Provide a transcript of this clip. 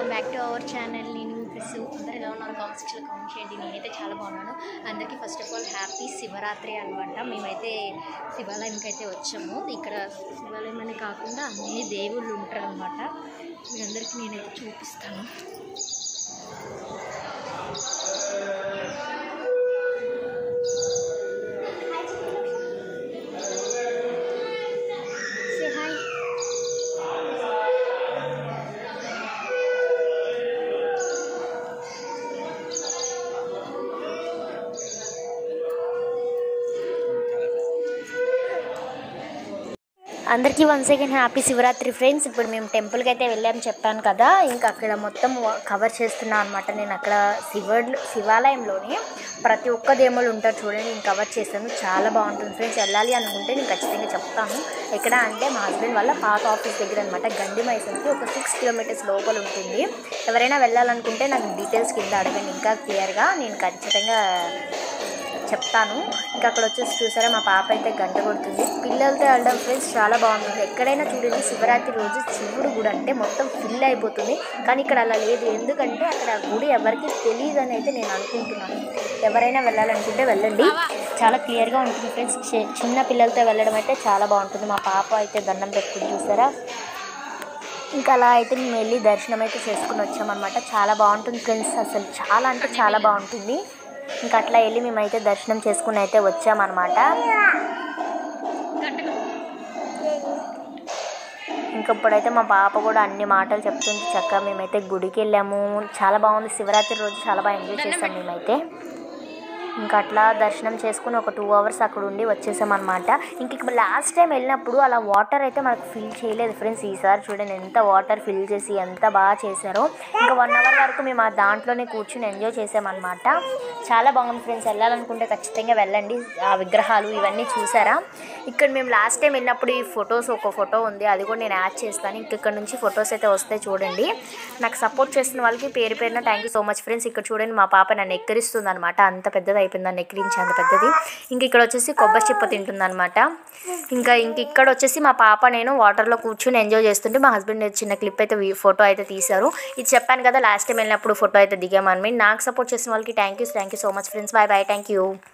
Welcome back to our channel నేను Chris అందరు ఎలా ఉన్నారు కామెంట్ సెక్షన్లో కామెంట్ చేయండి నేనైతే చాలా బాగున్నాను అందరికీ first of all happy Shivaratri అనమాట మేమైతే శివాలయంకి అయితే వచ్చాము ఇక్కడ శివాలయం అని కాకుండా అన్ని దేవుళ్ళు ఉంటారు అనమాట మీ అందరికీ నేనైతే చూపిస్తాను Say hi. అందరికీ one second happy Shivaratri friends ఇప్పుడు మేము టెంపుల్కి అయితే వెళ్ళాము చెప్పాను కదా ఇంకా అక్కడ మొత్తం కవర్ చేస్తున్నాను అనమాట నేను అక్కడ శివ శివాలయంలోనే ప్రతి ఒక్క దేవుళ్ళు ఉంటారు చూడండి నేను కవర్ చేస్తాను చాలా బాగుంటుంది ఫ్రెండ్స్ వెళ్ళాలి అనుకుంటే నేను ఖచ్చితంగా చెప్తాను ఎక్కడ అంటే మా హస్బెండ్ వాళ్ళ పాత ఆఫీస్ దగ్గర అనమాట గండి మైసన్కి ఒక సిక్స్ కిలోమీటర్స్ లోపల ఉంటుంది ఎవరైనా వెళ్ళాలనుకుంటే నాకు డీటెయిల్స్ కింద అడగండి ఇంకా క్లియర్గా నేను ఖచ్చితంగా చెప్తాను ఇంకా అక్కడ వచ్చేసి చూసారా మా పాప అయితే గంట కొడుతుంది పిల్లలతో వెళ్ళడం ఫ్రెండ్స్ చాలా బాగుంటుంది ఎక్కడైనా చూడండి శివరాత్రి రోజు శివుడు గుడి అంటే మొత్తం ఫిల్ అయిపోతుంది కానీ ఇక్కడ అలా లేదు ఎందుకంటే అక్కడ ఆ గుడి ఎవరికి తెలియదు అని అయితే నేను అనుకుంటున్నాను ఎవరైనా వెళ్ళాలనుకుంటే వెళ్ళండి చాలా క్లియర్గా ఉంటుంది ఫ్రెండ్స్ చి- చిన్న పిల్లలతో వెళ్ళడం అయితే చాలా బాగుంటుంది మా పాప అయితే దండం పెట్టుకుని చూసారా ఇంకా అలా అయితే మేము వెళ్ళి దర్శనం అయితే చేసుకుని వచ్చామన్నమాట చాలా బాగుంటుంది ఫ్రెండ్స్ అసలు చాలా అంటే చాలా బాగుంటుంది ఇంకా అట్లా వెళ్ళి మేమైతే దర్శనం చేసుకుని అయితే వచ్చామన్నమాట ఇంకా ఇప్పుడైతే మా పాప కూడా అన్ని మాటలు చెప్తుంది చక్కగా మేమైతే గుడికి వెళ్ళాము చాలా బాగుంది శివరాత్రి రోజు చాలా బాగా ఎంజాయ్ చేసాం మేమైతే ఇంకా అట్లా దర్శనం చేసుకుని ఒక టూ అవర్స్ అక్కడ ఉండి వచ్చేసామన్నమాట ఇంక ఇక్కడ లాస్ట్ టైం వెళ్ళినప్పుడు అలా వాటర్ అయితే మనకు ఫిల్ చేయలేదు ఫ్రెండ్స్ ఈసారి చూడండి ఎంత వాటర్ ఫిల్ చేసి ఎంత బాగా చేశారో ఇంకా వన్ అవర్ వరకు మేము ఆ దాంట్లోనే కూర్చుని ఎంజాయ్ చేసామన్నమాట చాలా బాగుంది ఫ్రెండ్స్ వెళ్ళాలనుకుంటే ఖచ్చితంగా వెళ్ళండి ఆ విగ్రహాలు ఇవన్నీ చూసారా ఇక్కడ మేము లాస్ట్ టైం వెళ్ళినప్పుడు ఈ ఫొటోస్ ఒక ఫోటో ఉంది అది కూడా నేను యాడ్ చేస్తాను ఇంక ఇక్కడ నుంచి ఫొటోస్ అయితే వస్తాయి చూడండి నాకు సపోర్ట్ చేస్తున్న వాళ్ళకి పేరు పేరున thank you so much friends ఇక్కడ చూడండి మా పాప నన్ను ఎక్కిరిస్తుంది అనమాట అంత పెద్దది అయిపోయింది నన్ను ఎక్కిరించి అంత పెద్దది ఇంక ఇక్కడ వచ్చేసి కొబ్బరి చిప్ప తింటుంది అనమాట ఇంకా ఇంక ఇక్కడ వచ్చేసి మా పాప నేను వాటర్లో కూర్చుని ఎంజాయ్ చేస్తుంటే మా హస్బెండ్ చిన్న క్లిప్ అయితే ఫోటో అయితే తీశారు ఇది చెప్పాను కదా లాస్ట్ టైం వెళ్ళినప్పుడు ఫోటో అయితే దిగామని నాకు సపోర్ట్ చేసిన వాళ్ళకి thank you thank you so much friends bye bye thank you